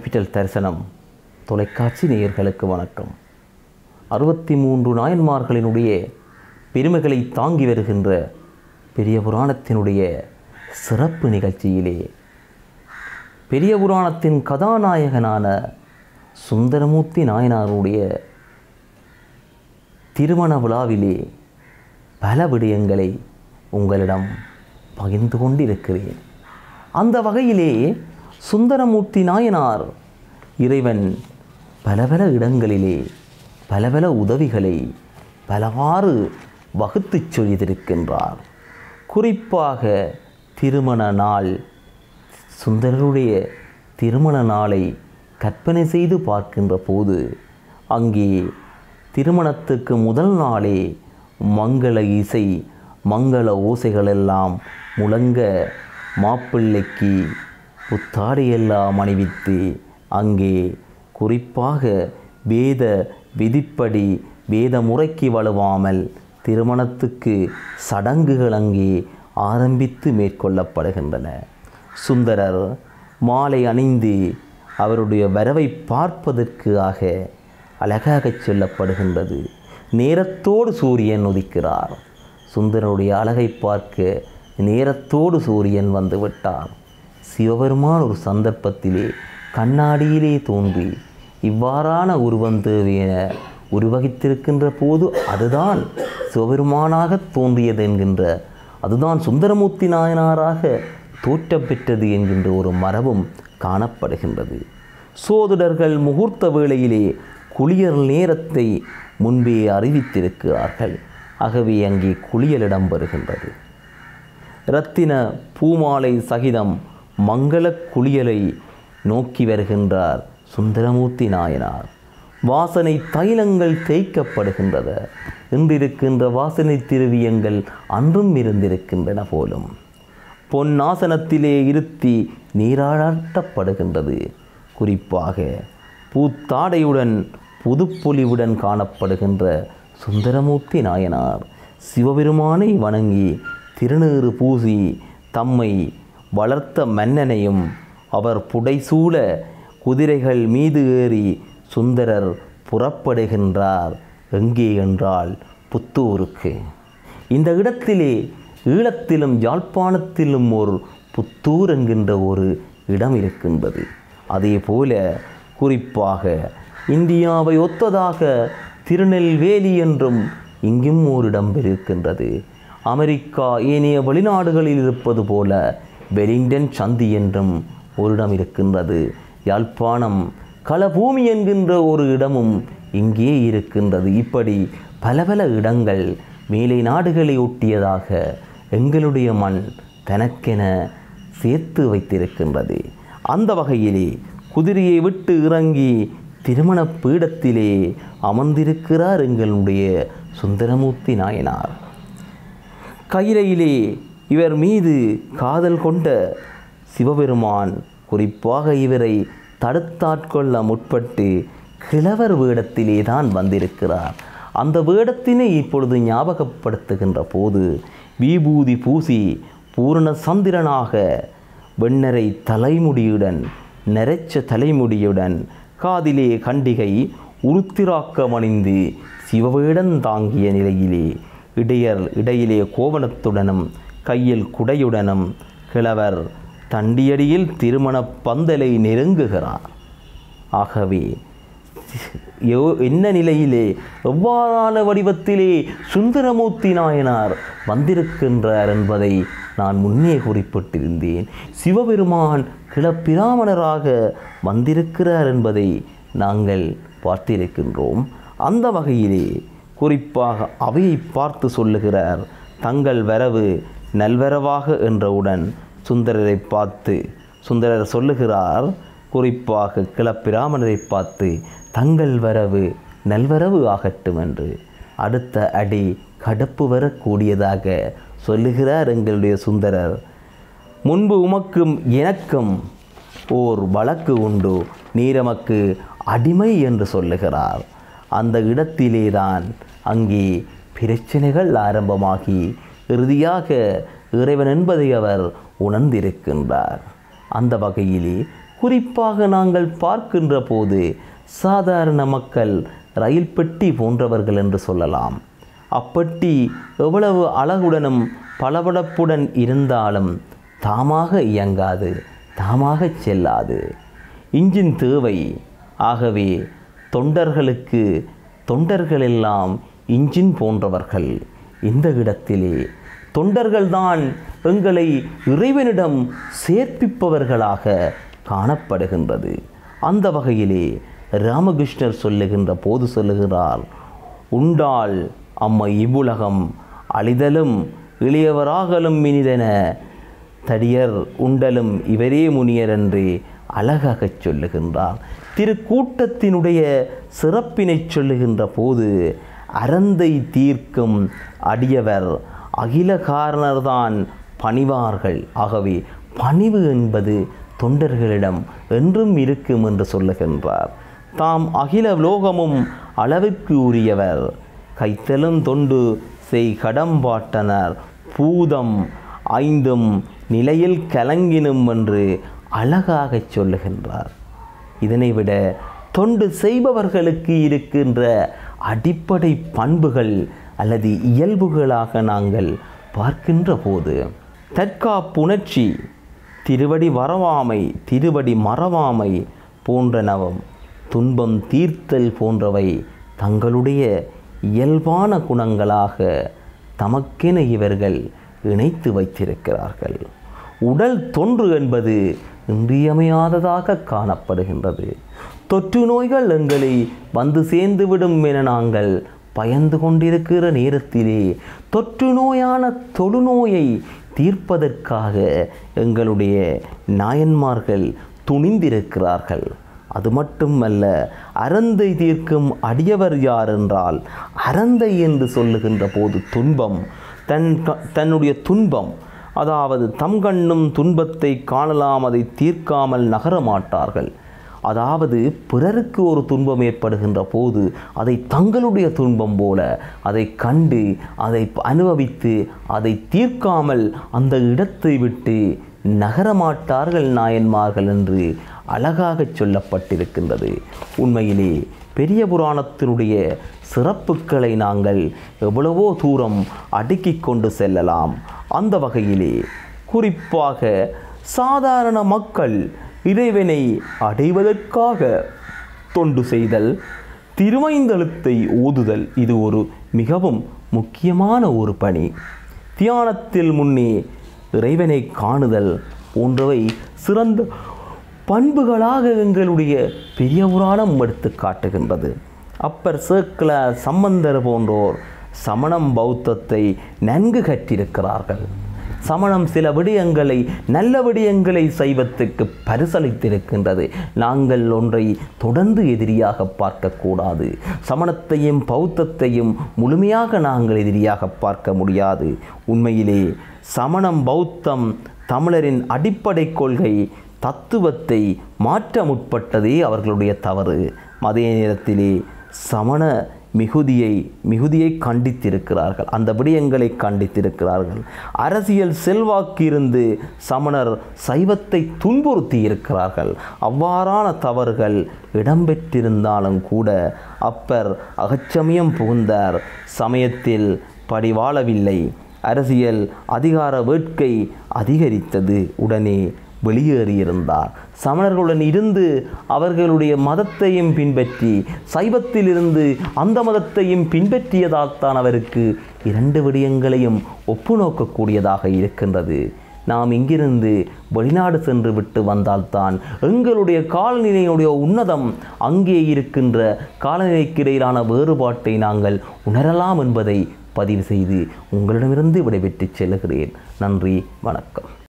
capital தரிசனம் தொலைக்காட்சி நேயர்களுக்கு வணக்கம் அறுபத்தி மூன்று நாயன்மார்களினுடைய பெருமைகளை தாங்கி வருகின்ற பெரிய புராணத்தினுடைய சிறப்பு நிகழ்ச்சியிலே பெரிய புராணத்தின் கதாநாயகனான சுந்தரமூர்த்தி நாயனாருடைய திருமண விழாவிலே பல விடயங்களை உங்களிடம் பகிர்ந்து கொண்டிருக்கிறேன் அந்த வகையிலே சுந்தரமூர்த்தி நாயனார் இறைவன் பல பல இடங்களிலே பல பல உதவிகளை பலவாறு வகுத்துச் சொல்லியிருக்கின்றார் குறிப்பாக திருமண நாள் சுந்தரருடைய திருமண நாளை கற்பனை செய்து பார்க்கின்ற போது அங்கே திருமணத்துக்கு முதல் நாளே மங்கள இசை மங்கள ஓசைகளெல்லாம் முழங்க மாப்பிள்ளைக்கு புத்தாடையெல்லாம் அணிவித்து அங்கே குறிப்பாக வேத விதிப்படி வேத முறைக்கு வலுவாமல் திருமணத்துக்கு சடங்குகள் அங்கே ஆரம்பித்து மேற்கொள்ளப்படுகின்றன சுந்தரர் மாலை அணிந்து அவருடைய வரவை பார்ப்பதற்காக அழகாகச் சொல்லப்படுகின்றது நேரத்தோடு சூரியன் உதிக்கிறார் சுந்தரனுடைய அழகை பார்க்க நேரத்தோடு சூரியன் வந்து விட்டார் சிவபெருமான் ஒரு சந்தர்ப்பத்திலே கண்ணாடியிலே தோன்றி இவ்வாறான உருவம் தேவையென உருவகித்திருக்கின்ற போது அதுதான் சிவபெருமானாக தோன்றியது என்கின்ற அதுதான் சுந்தரமூர்த்தி நாயனாராக தோற்றம் பெற்றது என்கின்ற ஒரு மரபும் காணப்படுகின்றது சோதிடர்கள் முகூர்த்த வேளையிலே குளியல் நேரத்தை முன்பே அறிவித்திருக்கிறார்கள் ஆகவே அங்கே குளியல் இடம்பெறுகின்றது இரத்தின பூமாலை சகிதம் மங்கள குளியலை நோக்கி வருகின்றார் சுந்தரமூர்த்தி நாயனார் வாசனை தைலங்கள் தேய்க்கப்படுகின்றன இன்றிருக்கின்ற வாசனை திருவியங்கள் அன்றும் இருந்திருக்கின்றன போலும் பொன்னாசனத்திலே இருத்தி நீராட்டப்படுகின்றது குறிப்பாக பூத்தாடையுடன் புதுப்பொலிவுடன் காணப்படுகின்ற சுந்தரமூர்த்தி நாயனார் சிவபெருமானை வணங்கி திருநீறு பூசி தம்மை வளர்த்த மன்னனையும் அவர் புடைசூழ குதிரைகள் மீது ஏறி சுந்தரர் புறப்படுகின்றார் எங்கே என்றால் புத்தூருக்கு இந்த இடத்திலே ஈழத்திலும் யாழ்ப்பாணத்திலும் ஒரு புத்தூர் என்கின்ற ஒரு இடம் இருக்கின்றது அதே போல குறிப்பாக இந்தியாவை ஒத்ததாக திருநெல்வேலி என்றும் இங்கும் ஓரிடம் இருக்கின்றது அமெரிக்கா ஏனைய வெளிநாடுகளில் இருப்பது போல வெலிங்டன் சந்தி என்றும் ஒரு இடம் இருக்கின்றது யாழ்ப்பாணம் களபூமி என்கின்ற ஒரு இடமும் இங்கே இருக்கின்றது இப்படி பல பல இடங்கள் மேலை நாடுகளை ஒட்டியதாக எங்களுடைய மண் தனக்கென சேர்த்து வைத்திருக்கின்றது அந்த வகையிலே குதிரையை விட்டு இறங்கி திருமண பீடத்திலே அமர்ந்திருக்கிறார் எங்களுடைய சுந்தரமூர்த்தி நாயனார் கையிலையிலே இவர் மீது காதல் கொண்ட சிவபெருமான் குறிப்பாக இவரை தடுத்தாட்கொள்ள முற்பட்டு கிழவர் வேடத்திலே தான் வந்திருக்கிறார் அந்த வேடத்தினை இப்பொழுது ஞாபகப்படுத்துகின்ற போது விபூதி பூசி பூரண சந்திரனாக வெண்ணரை தலைமுடியுடன் நெரைச்ச தலைமுடியுடன் காதிலே கண்டிகை உருத்திராக்கமணிந்து சிவவேடன் தாங்கிய நிலையிலே இடையர் இடையிலே கோவணத்துடனும் கையில் குடையுடனும் கிழவர் தண்டியடியில் திருமண பந்தலை நெருங்குகிறார் ஆகவே யோ என்ன நிலையிலே எவ்வாறான வடிவத்திலே சுந்தரமூர்த்தி நாயனார் வந்திருக்கின்றார் என்பதை நான் முன்னே குறிப்பிட்டிருந்தேன் சிவபெருமான் கிளப்பிராமணராக வந்திருக்கிறார் என்பதை நாங்கள் பார்த்திருக்கின்றோம் அந்த வகையிலே குறிப்பாக அவையை பார்த்து சொல்லுகிறார் தங்கள் வரவு நல்வரவாக என்றவுடன் சுந்தரரை பார்த்து சுந்தரர் சொல்லுகிறார் குறிப்பாக கிளப்பிராமணரை பார்த்து தங்கள் வரவு நல்வரவு ஆகட்டும் என்று அடுத்த அடி கடுப்பு வரக்கூடியதாக சொல்லுகிறார் எங்களுடைய சுந்தரர் முன்பு உமக்கும் எனக்கும் ஓர் வழக்கு உண்டு நீரமக்கு அடிமை என்று சொல்லுகிறார் அந்த இடத்திலே தான் அங்கே பிரச்சனைகள் ஆரம்பமாகி இறுதியாக இறைவன் என்பதை அவர் உணர்ந்திருக்கின்றார் அந்த வகையிலே குறிப்பாக நாங்கள் பார்க்கின்ற போது சாதாரண மக்கள் ரயில் பெட்டி போன்றவர்கள் என்று சொல்லலாம் அப்பெட்டி எவ்வளவு அழகுடனும் பளபளப்புடன் இருந்தாலும் தாமாக இயங்காது தாமாக செல்லாது இன்ஜின் தேவை ஆகவே தொண்டர்களுக்கு தொண்டர்கள் எல்லாம் இன்ஜின் போன்றவர்கள் இந்த இடத்திலே தொண்டர்கள்தான் எங்களை இறைவனிடம் சேர்ப்பிப்பவர்களாக காணப்படுகின்றது அந்த வகையிலே ராமகிருஷ்ணர் சொல்லுகின்ற போது சொல்லுகிறார் உண்டால் அம்மை இவ்வுலகம் அழிதலும் இளையவராகலும் இனிதென தடியர் உண்டலும் இவரே முனியர் என்று அழகாகச் சொல்லுகின்றார் திருக்கூட்டத்தினுடைய சிறப்பினைச் சொல்லுகின்ற போது அறந்தை தீர்க்கும் அடியவர் அகில காரணர்தான் பணிவார்கள் ஆகவே பணிவு என்பது தொண்டர்களிடம் என்றும் இருக்கும் என்று சொல்லுகின்றார் தாம் அகில லோகமும் அளவுக்கு உரியவர் கைத்தலும் தொண்டு செய் கடம்பாட்டனர் பூதம் ஐந்தும் நிலையில் கலங்கினும் என்று அழகாகச் சொல்லுகின்றார் இதனை விட தொண்டு செய்பவர்களுக்கு இருக்கின்ற அடிப்படை பண்புகள் அல்லது இயல்புகளாக நாங்கள் பார்க்கின்ற போது தற்காப்புணர்ச்சி திருவடி வரவாமை திருவடி மறவாமை போன்றனவும் துன்பம் தீர்த்தல் போன்றவை தங்களுடைய இயல்பான குணங்களாக தமக்கென இவர்கள் இணைத்து வைத்திருக்கிறார்கள் உடல் தொன்று என்பது இன்றியமையாததாக காணப்படுகின்றது தொற்று நோய்கள் எங்களை வந்து சேர்ந்துவிடும் என நாங்கள் பயந்து கொண்டிருக்கிற நேரத்திலே தொற்று நோயான தொழுநோயை தீர்ப்பதற்காக எங்களுடைய நாயன்மார்கள் துணிந்திருக்கிறார்கள் அது மட்டுமல்ல அறந்தை தீர்க்கும் அடியவர் யார் என்றால் அறந்தை என்று சொல்லுகின்ற போது துன்பம் தன் க- தன்னுடைய துன்பம் அதாவது தம் கண்ணும் துன்பத்தை காணலாம் அதை தீர்க்காமல் நகர மாட்டார்கள் அதாவது பிறருக்கு ஒரு துன்பம் ஏற்படுகின்ற போது அதை தங்களுடைய துன்பம் போல அதை கண்டு அதை அனுபவித்து அதை தீர்க்காமல் அந்த இடத்தை விட்டு நகரமாட்டார்கள் நாயன்மார்கள் என்று அழகாகச் சொல்லப்பட்டிருக்கின்றது உண்மையிலே பெரிய புராணத்தினுடைய சிறப்புகளை நாங்கள் எவ்வளவோ தூரம் அடுக்கிக் கொண்டு செல்லலாம் அந்த வகையிலே குறிப்பாக சாதாரண மக்கள் இறைவனை அடைவதற்காக தொண்டு செய்தல் திருமைந்தெழுத்தை ஓதுதல் இது ஒரு மிகவும் முக்கியமான ஒரு பணி தியானத்தில் முன்னே இறைவனை காணுதல் போன்றவை சிறந்த பண்புகளாக எங்களுடைய பெரிய புராணம் எடுத்து காட்டுகின்றது அப்பர் சேக்கல சம்பந்தர் போன்றோர் சமணம் பௌத்தத்தை நன்கு கற்றிருக்கிறார்கள் சமணம் சில விடயங்களை நல்ல விடயங்களை சைவத்துக்கு பரிசளித்திருக்கின்றது நாங்கள் ஒன்றை தொடர்ந்து எதிரியாக பார்க்கக்கூடாது சமணத்தையும் பௌத்தத்தையும் முழுமையாக நாங்கள் எதிரியாக பார்க்க முடியாது உண்மையிலே சமணம் பௌத்தம் தமிழரின் அடிப்படை கொள்கை தத்துவத்தை மாற்ற முற்பட்டதே அவர்களுடைய தவறு அதே நேரத்திலே சமண மிகுதியை மிகுதியை கண்டித்திருக்கிறார்கள் அந்த விடயங்களை கண்டித்திருக்கிறார்கள் அரசியல் செல்வாக்கு இருந்து சமணர் சைவத்தை துன்புறுத்தி இருக்கிறார்கள் அவ்வாறான தவறுகள் இடம்பெற்றிருந்தாலும் கூட அப்பர் அகச்சமயம் புகுந்தார் சமயத்தில் படிவாழவில்லை அரசியல் அதிகார வேட்கை அதிகரித்தது உடனே வெளியேறியிருந்தார் சமணர்களுடன் இருந்து அவர்களுடைய மதத்தையும் பின்பற்றி சைவத்திலிருந்து அந்த மதத்தையும் பின்பற்றியதால் தான் அவருக்கு இரண்டு விடயங்களையும் ஒப்பு நோக்கக்கூடியதாக இருக்கின்றது நாம் இங்கிருந்து வெளிநாடு சென்று விட்டு வந்தால்தான் எங்களுடைய காலநிலையுடைய உன்னதம் அங்கே இருக்கின்ற காலநிலைக்கு இடையிலான வேறுபாட்டை நாங்கள் உணரலாம் என்பதை பதிவு செய்து உங்களிடமிருந்து விடைபெற்றுச் செல்கிறேன் நன்றி வணக்கம்